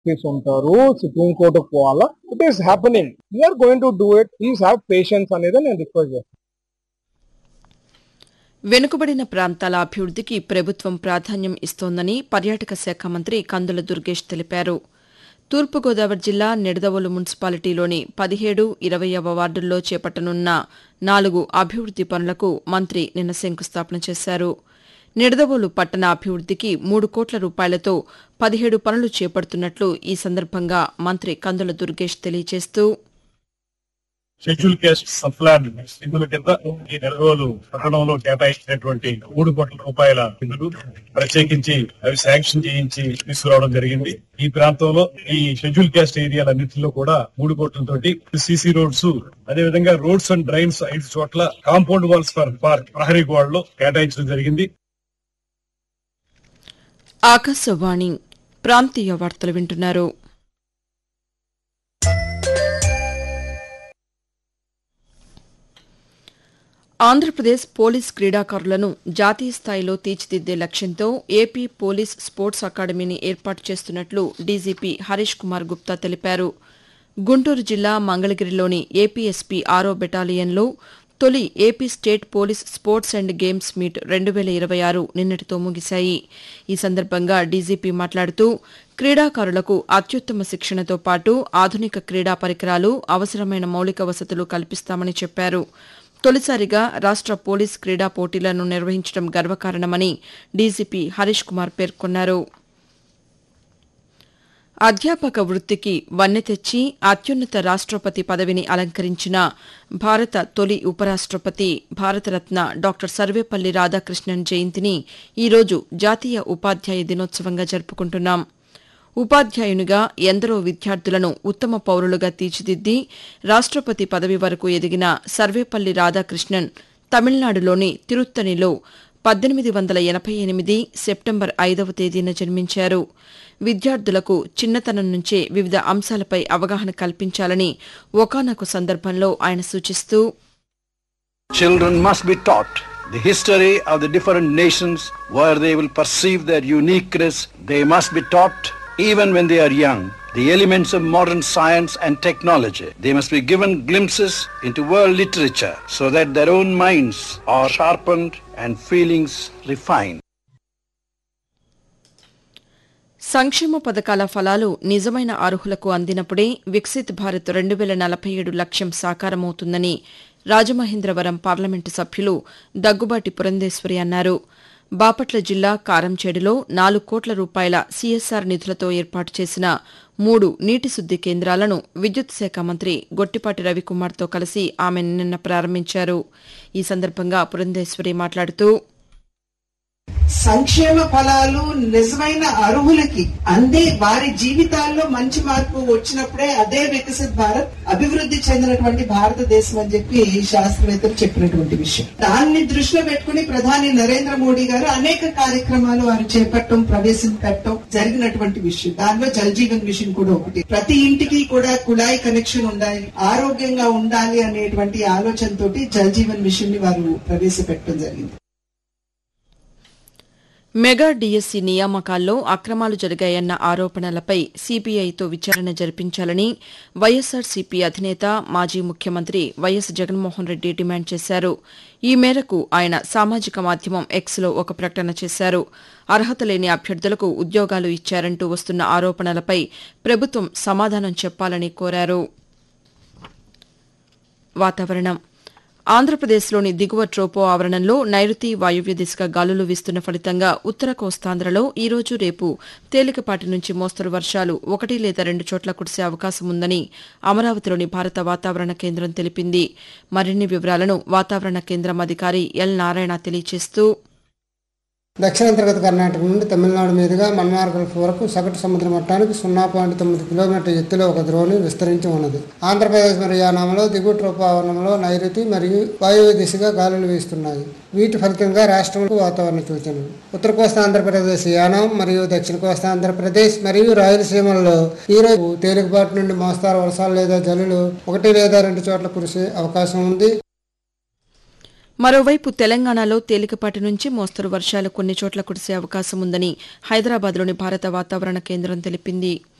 Justice ఉంటారు supreme కోర్టుకు పోవాలా it is happening we're going to do it please have patience అనేది నేను రిక్వెస్ట్ చేస్తాను వెనుకబడిన ప్రాంతాల అభివృద్దికి ప్రభుత్వం ప్రాధాన్యం ఇస్తోందని పర్యాటక శాఖ మంత్రి కందుల దుర్గేష్ తెలిపారు తూర్పుగోదావరి జిల్లా నిడదవోలు మున్సిపాలిటీలోని పదిహేడు ఇరవైవ వార్డుల్లో చేపట్టనున్న నాలుగు అభివృద్ది పనులకు మంత్రి నిన్న శంకుస్థాపన చేశారు నిడదవోలు పట్టణ అభివృద్దికి మూడు కోట్ల రూపాయలతో పదిహేడు పనులు చేపడుతున్నట్లు ఈ సందర్భంగా మంత్రి కందుల దుర్గేష్ తెలియజేస్తూ షెడ్యూల్ కేస్ట్ సప్లాన్ నిధుల కింద ఈ నెల రోజులు పట్టణంలో కేటాయించినటువంటి మూడు కోట్ల రూపాయల నిధులు ప్రత్యేకించి అవి శాంక్షన్ చేయించి తీసుకురావడం జరిగింది ఈ ప్రాంతంలో ఈ షెడ్యూల్ క్యాస్ట్ ఏరియాలన్నింటిలో కూడా మూడు కోట్లతోటి సీసీ రోడ్స్ అదే విధంగా రోడ్స్ అండ్ డ్రైన్స్ ఐదు చోట్ల కాంపౌండ్ వాల్స్ ఫర్ పార్క్ ప్రహరీ గోడలో కేటాయించడం జరిగింది ఆకాశవాణి ప్రాంతీయ వార్తలు వింటున్నారు ఆంధ్రప్రదేశ్ పోలీస్ క్రీడాకారులను జాతీయ స్థాయిలో తీర్చిదిద్దే లక్ష్యంతో ఏపీ పోలీస్ స్పోర్ట్స్ అకాడమీని ఏర్పాటు చేస్తున్నట్లు డీజీపీ హరీష్ కుమార్ గుప్తా తెలిపారు గుంటూరు జిల్లా మంగళగిరిలోని ఏపీఎస్పీ ఆరో బెటాలియన్లో తొలి AP state police sports and games meet రెండు వేల ఇరవై ఆరు నిన్నటితో ముగిశాయి ఈ సందర్భంగా డీజీపీ మాట్లాడుతూ క్రీడాకారులకు అత్యుత్తమ శిక్షణతో పాటు ఆధునిక క్రీడా పరికరాలు అవసరమైన మౌలిక వసతులు కల్పిస్తామని చెప్పారు తొలిసారిగా రాష్ట పోలీస్ క్రీడా పోటీలను నిర్వహించడం గర్వకారణమని డీజీపీ హరీష్ కుమార్ పేర్కొన్నారు అధ్యాపక వృత్తికి వన్నె తెచ్చి అత్యున్నత రాష్టపతి పదవిని అలంకరించిన భారత తొలి ఉపరాష్టపతి భారతరత్న డాక్టర్ సర్వేపల్లి రాధాకృష్ణన్ జయంతిని ఈరోజు జాతీయ ఉపాధ్యాయ దినోత్సవంగా జరుపుకుంటున్నాం ఉపాధ్యాయునిగా ఎందరో విద్యార్థులను ఉత్తమ పౌరులుగా తీర్చిదిద్ది రాష్టపతి పదవి వరకు ఎదిగిన సర్వేపల్లి రాధాకృష్ణన్ తమిళనాడులోని తిరుత్తణిలో పద్దెనిమిది వందల ఎనభై ఎనిమిది సెప్టెంబర్ ఐదవ తేదీన జన్మించారు విద్యార్థులకు చిన్నతనం నుంచే వివిధ అంశాలపై అవగాహన కల్పించాలని ఒకానొక సందర్భంలో ఆయన సూచిస్తూ Children must be taught the history of the different nations where they will perceive their uniqueness. They must be taught even when they are young the elements of modern science and technology. They must be given glimpses into world literature so that their own minds are sharpened and feelings refined. సంక్షేమ పథకాల ఫలాలు నిజమైన అర్హులకు అందినప్పుడే వికసిత్ భారత్ రెండు వేల నలభై ఏడు లక్ష్యం సాకారమవుతుందని రాజమహేంద్రవరం పార్లమెంటు సభ్యులు దగ్గుబాటి పురంధేశ్వరి అన్నారు బాపట్ల జిల్లా కారంచేడులో నాలుగు కోట్ల రూపాయల సీఎస్ఆర్ నిధులతో ఏర్పాటు చేసిన మూడు నీటి శుద్ది కేంద్రాలను విద్యుత్ శాఖ మంత్రి గొట్టిపాటి రవికుమార్తో కలిసి ఆమె నిన్న ప్రారంభించారు ఈ సందర్భంగా పురంధేశ్వరి మాట్లాడుతూ సంక్షేమ ఫలాలు నిజమైన అర్హులకి అందే వారి జీవితాల్లో మంచి మార్పు వచ్చినప్పుడే అదే వికసిత్ భారత్ అభివృద్ధి చెందినటువంటి భారతదేశం అని చెప్పి శాస్త్రవేత్తలు చెప్పినటువంటి విషయం దాన్ని దృష్టిలో పెట్టుకుని ప్రధాని నరేంద్ర మోడీ గారు అనేక కార్యక్రమాలు వారు చేపట్టడం ప్రవేశపెట్టడం జరిగినటువంటి విషయం దానిలో జల్ జీవన్ మిషన్ కూడా ఒకటి ప్రతి ఇంటికి కూడా కుళాయి కనెక్షన్ ఉండాలి ఆరోగ్యంగా ఉండాలి అనేటువంటి ఆలోచనతోటి జల్ జీవన్ మిషన్ ని వారు ప్రవేశపెట్టడం జరిగింది మెగా డీఎస్సీ నియామకాల్లో అక్రమాలు జరిగాయన్న ఆరోపణలపై సీబీఐతో విచారణ జరిపించాలని వైఎస్సార్సీపీ అధినేత మాజీ ముఖ్యమంత్రి వైఎస్ జగన్మోహన్ రెడ్డి డిమాండ్ చేశారు ఈ మేరకు ఆయన సామాజిక మాధ్యమం ఎక్స్లో ఒక ప్రకటన చేశారు అర్హత లేని అభ్యర్థులకు ఉద్యోగాలు ఇచ్చారంటూ వస్తున్న ఆరోపణలపై ప్రభుత్వం సమాధానం చెప్పాలని కోరారు వాతావరణం ఆంధ్రప్రదేశ్లోని దిగువ ట్రోపో ఆవరణంలో నైరుతి వాయువ్య దిశగా గాలులు వీస్తున్న ఫలితంగా ఉత్తర కోస్తాంధ్రలో ఈ రోజు రేపు తేలికపాటి నుంచి మోస్తరు వర్షాలు ఒకటి లేదా రెండు చోట్ల కురిసే అవకాశం ఉందని అమరావతిలోని భారత వాతావరణ కేంద్రం తెలిపింది మరిన్ని వివరాలను వాతావరణ కేంద్రం అధికారి ఎల్ నారాయణ తెలియజేస్తూ దక్షిణాంతర్గత కర్ణాటక నుండి తమిళనాడు మీదుగా మన్మార్ గల్ఫ్ వరకు సగటు సముద్ర మట్టానికి సున్నా పాయింట్ తొమ్మిది కిలోమీటర్ల ఎత్తులో ఒక ద్రోణి విస్తరించి ఉన్నది ఆంధ్రప్రదేశ్ మరియు యానాంలో దిగువ ట్రోపావరణంలో నైరుతి మరియు వాయువ్య దిశగా గాలులు వీస్తున్నాయి వీటి ఫలితంగా రాష్ట్రంలో వాతావరణ సూచనలు ఉత్తర కోస్తా ఆంధ్రప్రదేశ్ యానాం మరియు దక్షిణ కోస్తా ఆంధ్రప్రదేశ్ మరియు రాయలసీమల్లో ఈరోజు తేలికపాటి నుండి మోస్తారు వర్షాలు లేదా జల్లులు ఒకటి లేదా రెండు చోట్ల కురిసే అవకాశం ఉంది మరోవైపు తెలంగాణలో తేలికపాటి నుంచి మోస్తరు వర్షాలు కొన్ని చోట్ల కురిసే అవకాశం ఉందని హైదరాబాద్లోని భారత వాతావరణ కేంద్రం తెలిపింది